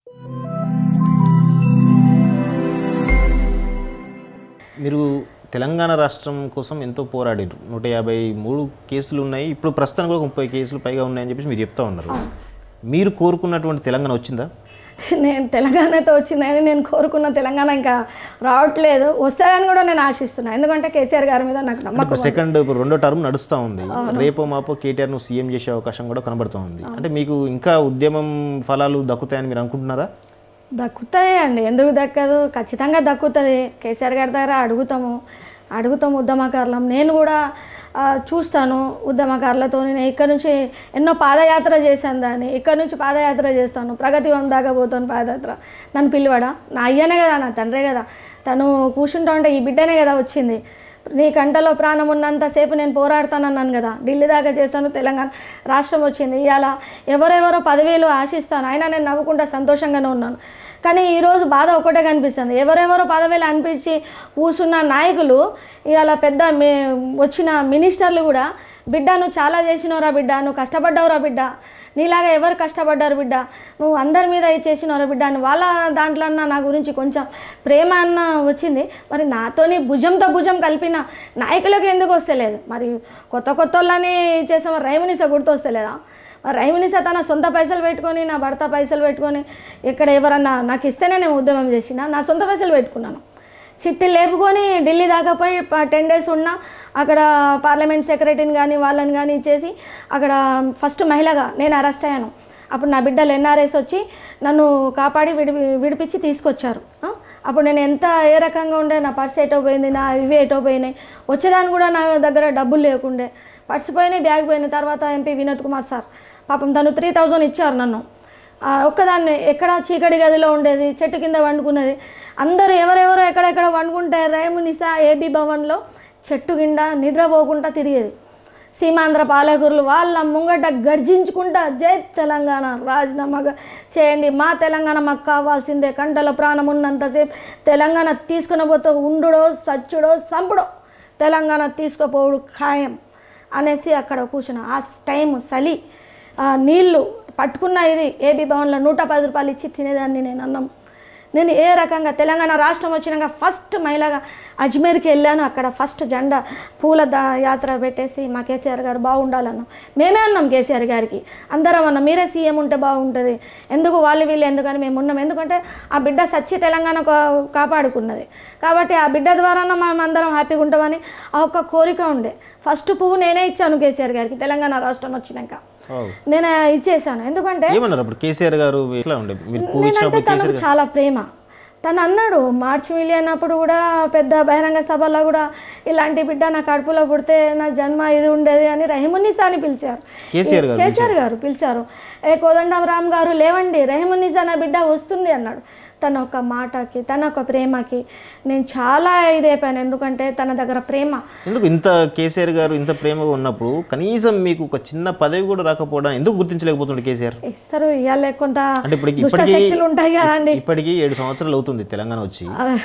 మీరు తెలంగాణ రాష్ట్రం కోసం ఎంతో పోరాడారు నూట యాభై మూడు కేసులు ఉన్నాయి ఇప్పుడు ప్రస్తుతానికి కూడా ముప్పై కేసులు పైగా ఉన్నాయని చెప్పేసి మీరు చెప్తా ఉన్నారు మీరు కోరుకున్నటువంటి తెలంగాణ వచ్చిందా నేను తెలంగాణతో వచ్చిందని నేను కోరుకున్న తెలంగాణ ఇంకా రావట్లేదు వస్తుందని కూడా నేను ఆశిస్తున్నాను ఎందుకంటే కేసీఆర్ గారి మీద నాకు నమ్మకం ఇప్పుడు సెకండ్ ఇప్పుడు రెండో టర్మ్ నడుస్తూ ఉంది రేపో మాపో కేటీఆర్ ను సీఎం చేసే అవకాశం కూడా కనబడుతూ ఉంది అంటే మీకు ఇంకా ఉద్యమం ఫలాలు దక్కుతాయని మీరు అనుకుంటున్నారా దక్కుతాయి అండి ఎందుకు దక్కదు ఖచ్చితంగా దక్కుతుంది కేసీఆర్ గారి దగ్గర అడుగుతాము అడుగుతాము ఉద్యమకారులం నేను కూడా ఆ, చూస్తాను ఉద్యమకారులతో నేను ఇక్కడ నుంచి ఎన్నో పాదయాత్ర చేశాను దాన్ని ఇక్కడ నుంచి పాదయాత్ర చేస్తాను ప్రగతి వన్ దాకా పోతాను పాదయాత్ర నన్ను పిలువడా నా అయ్యనే కదా నా తండ్రే కదా తను కూర్చుంటా ఉంటే ఈ బిడ్డనే కదా వచ్చింది నీ కంటలో ప్రాణం ఉన్నంతసేపు నేను పోరాడతానన్నాను కదా ఢిల్లీ దాకా చేస్తాను తెలంగాణ రాష్ట్రం వచ్చింది ఇవాళ ఎవరెవరో పదవీలు ఆశిస్తాను అయినా నేను నవ్వుకుంటా సంతోషంగానే ఉన్నాను కానీ ఈరోజు బాధ ఒకటే కనిపిస్తుంది ఎవరెవరో పదవీలు అనిపించి కూర్చున్న నాయకులు ఇవాళ పెద్ద మీ వచ్చిన మినిస్టర్లు కూడా బిడ్డ నువ్వు చాలా చేసినవరా బిడ్డ నువ్వు కష్టపడ్డావురా బిడ్డ నీలాగా ఎవరు కష్టపడ్డారు బిడ్డ నువ్వు అందరి మీద ఇది చేసినవరా బిడ్డ అని వాళ్ళ దాంట్లో అన్న నా గురించి కొంచెం ప్రేమ అన్న వచ్చింది మరి నాతోని భుజంతో భుజం కలిపిన నాయకులకు ఎందుకు వస్తలేదు మరి కొత్త కొత్త వాళ్ళని చేసాం రైమునిస గుర్తు వస్తలేదా మరి రైమునిస తన సొంత పైసలు పెట్టుకొని నా భర్త పైసలు పెట్టుకొని ఇక్కడ ఎవరన్నా నాకు ఇస్తేనే నేను ఉద్యమం చేసిన నా సొంత పైసలు పెట్టుకున్నాను చిట్టి లేపుకొని ఢిల్లీ దాకా పోయి టెన్ డేస్ ఉన్నా అక్కడ పార్లమెంట్ సెక్రటరీని కానీ వాళ్ళని కానీ ఇచ్చేసి అక్కడ ఫస్ట్ మహిళగా నేను అరెస్ట్ అయ్యాను అప్పుడు నా బిడ్డలు ఎన్ఆర్ఎస్ వచ్చి నన్ను కాపాడి విడి విడిపించి తీసుకొచ్చారు ఆ? అప్పుడు నేను ఎంత ఏ రకంగా ఉండే నా పర్స్ ఎటో పోయింది నా ఇవి ఎటో పోయినాయి వచ్చేదాన్ని కూడా నా దగ్గర డబ్బులు లేకుండే పర్స్ పోయినాయి బ్యాగ్ పోయినాయి తర్వాత ఎంపీ వినోద్ కుమార్ సార్ పాపం తను త్రీ థౌజండ్ ఇచ్చారు నన్ను ఆ, ఒక్కదాన్ని ఎక్కడ చీకటి గదిలో ఉండేది చెట్టు కింద వండుకున్నది అందరూ ఎవరెవరో ఎక్కడెక్కడ వండుకుంటే రేమునిసా ఏబీ భవన్లో చెట్టు కింద నిద్రపోకుండా తిరిగేది సీమాంధ్ర పాలకులు వాళ్ళ ముంగట గర్జించుకుంటా జై తెలంగాణ రాజీనామా చేయండి మా తెలంగాణ మాకు కావాల్సిందే కంటల ప్రాణం ఉన్నంతసేపు తెలంగాణ తీసుకుని పోతే ఉండుడో సచ్చుడో సంపుడో తెలంగాణ తీసుకుపోవుడు ఖాయం అనేసి అక్కడ కూర్చున్న ఆ టైం చలి ఆ నీళ్లు పట్టుకున్న ఇది ఏబీ భవన్లో నూట పది రూపాయలు ఇచ్చి తినేదాన్ని నేను అన్నం నేను ఏ రకంగా తెలంగాణ రాష్ట్రం వచ్చినాక ఫస్ట్ మహిళగా అజ్మీర్కి వెళ్ళాను అక్కడ ఫస్ట్ జెండా పూల దా యాత్ర పెట్టేసి మా కేసీఆర్ గారు బాగుండాలన్నాం మేమే అన్నాం కేసీఆర్ గారికి అందరం అన్నాం మీరే సీఎం ఉంటే బాగుంటుంది ఎందుకు వాళ్ళు వీళ్ళు ఎందుకని మేము ఉన్నాం ఎందుకంటే ఆ బిడ్డ సచ్చి తెలంగాణ కా- కాపాడుకున్నది కాబట్టి ఆ బిడ్డ ద్వారా మేము అందరం హ్యాపీగా ఉంటామని ఆ ఒక్క కోరిక ఉండే ఫస్ట్ పువ్వు నేనే ఇచ్చాను కేసీఆర్ గారికి తెలంగాణ రాష్ట్రం వచ్చినాక వావ్. నేను ఇచ్చేసాను ఎందుకంటే ఏమన్నారు అప్పుడు కేసీఆర్ గారు ఎట్లా ఉండే మీరు పువ్వు నేనంటే ఇచ్చినప్పుడు తనకు చాలా ప్రేమ తను అన్నాడు మార్చి మిలి అన్నప్పుడు కూడా పెద్ద బహిరంగ సభలో కూడా ఇలాంటి బిడ్డ నా కడుపులో పుడితే నా జన్మ ఇది ఉండేది అని రహిమున్నిసా అని పిలిచారు కేసీఆర్ గారు కేసీఆర్ గారు పిలిచారు ఏ కోదండరామ్ గారు లేవండి రహిమున్నిసా నా బిడ్డ వస్తుంది అన్నాడు తన ఒక మాటకి తన ఒక ప్రేమకి నేను చాలా ఇదైపోయాను ఎందుకంటే తన దగ్గర ప్రేమ ఎందుకు ఇంత కేసీఆర్ గారు ఇంత ప్రేమగా ఉన్నప్పుడు కనీసం మీకు ఒక చిన్న పదవి కూడా రాకపోవడం ఎందుకు గుర్తించలేకపోతుండే కేసీఆర్ ఇస్తారు ఇవాళ కొంత అంటే ఇప్పటికి దుష్ట ఇప్పటికీ శక్తులు ఉంటాయి కదండి ఇప్పటికీ ఏడు సంవత్సరాలు అవుతుంది తెలంగాణ వచ్చి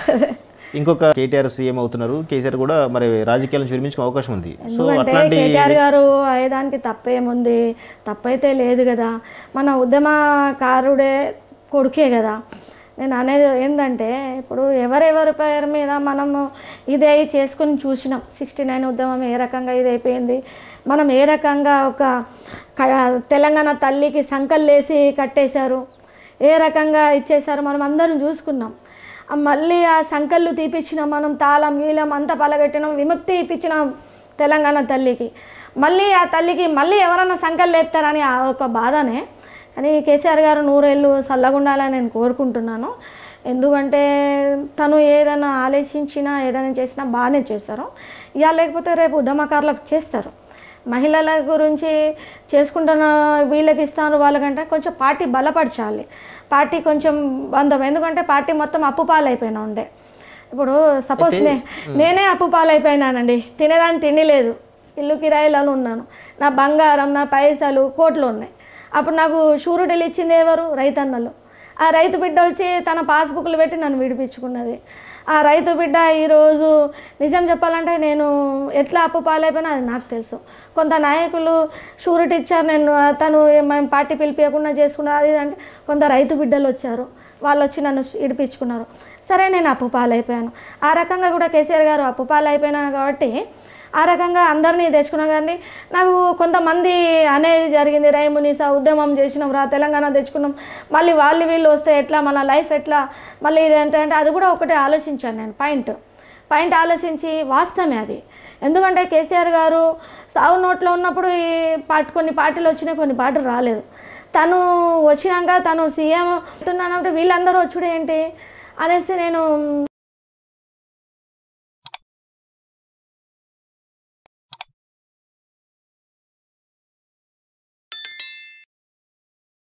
ఇంకొక కేటీఆర్ సీఎం అవుతున్నారు కేసీఆర్ కూడా మరి రాజకీయాల నుంచి విరమించుకునే అవకాశం ఉంది సో ఎందుకంటే అట్లాంటి కేటీఆర్ గారు అయ్యేదానికి తప్పేముంది తప్పైతే లేదు కదా మన ఉద్యమకారుడే కొడుకే కదా నేను అనేది ఏంటంటే ఇప్పుడు ఎవరెవరి పేరు మీద మనము ఇదే చేసుకుని చూసినాం సిక్స్టీ నైన్ ఉద్యమం ఏ రకంగా ఇది అయిపోయింది మనం ఏ రకంగా ఒక క- తెలంగాణ తల్లికి సంకల్లేసి కట్టేశారు ఏ రకంగా ఇచ్చేశారు మనం అందరం చూసుకున్నాం ఆ మళ్ళీ ఆ సంకళ్ళు తీపిచ్చినాం మనం తాళం గీలం అంతా పలగట్టినాం విముక్తి ఇప్పించినాం తెలంగాణ తల్లికి మళ్ళీ ఆ తల్లికి మళ్ళీ ఎవరన్నా సంకళ్ళు ఎత్తారని ఆ ఒక బాధనే కానీ కేసీఆర్ గారు నూరేళ్ళు చల్లగుండాలని నేను కోరుకుంటున్నాను ఎందుకంటే తను ఏదైనా ఆలోచించినా ఏదైనా చేసినా బాగానే చేస్తారు ఇక లేకపోతే రేపు ఉద్యమకారులకు చేస్తారు మహిళల గురించి చేసుకుంటున్న వీళ్ళకి ఇస్తారు వాళ్ళకంటే కొంచెం పార్టీ బలపరచాలి పార్టీ కొంచెం బంధం ఎందుకంటే పార్టీ మొత్తం అప్పు పాలైపోయినా ఉండే ఇప్పుడు సపోజ్ నే నేనే అప్పు పాలైపోయినానండి తినేదాన్ని తిండి లేదు ఇల్లు కిరాయిలను ఉన్నాను నా బంగారం నా పైసలు కోట్లు ఉన్నాయి అప్పుడు నాకు షూరిటీలు ఇచ్చింది ఎవరు రైతన్నలు ఆ రైతు బిడ్డ వచ్చి తన పాస్బుక్లు పెట్టి నన్ను విడిపించుకున్నది ఆ రైతు బిడ్డ ఈరోజు నిజం చెప్పాలంటే నేను ఎట్లా అప్పు పాలైపోయినా అది నాకు తెలుసు కొంత నాయకులు షూరిటీ ఇచ్చారు నేను తను మేము పార్టీ పిలిపించకుండా చేసుకున్నా అది ఇది అంటే కొంత రైతు బిడ్డలు వచ్చారు వాళ్ళు వచ్చి నన్ను ఇడిపించుకున్నారు సరే నేను అప్పు పాలైపోయాను ఆ రకంగా కూడా కేసీఆర్ గారు అప్పు పాలైపోయినా కాబట్టి ఆ రకంగా అందరినీ తెచ్చుకున్నా కానీ నాకు కొంతమంది అనేది జరిగింది రైమునిసా ఉద్యమం చేసినాం రా తెలంగాణ తెచ్చుకున్నాం మళ్ళీ వాళ్ళు వీళ్ళు వస్తే ఎట్లా మన లైఫ్ ఎట్లా మళ్ళీ ఇది ఏంటంటే అది కూడా ఒకటే ఆలోచించాను నేను పాయింట్ పాయింట్ ఆలోచించి వాస్తవమే అది ఎందుకంటే కేసీఆర్ గారు సాగు నోట్లో ఉన్నప్పుడు ఈ పార్టీ కొన్ని పార్టీలు వచ్చినాయి కొన్ని పార్టీలు రాలేదు తను వచ్చినాక తను సీఎం అవుతున్నానంటే వీళ్ళందరూ వచ్చుడు ఏంటి అనేసి నేను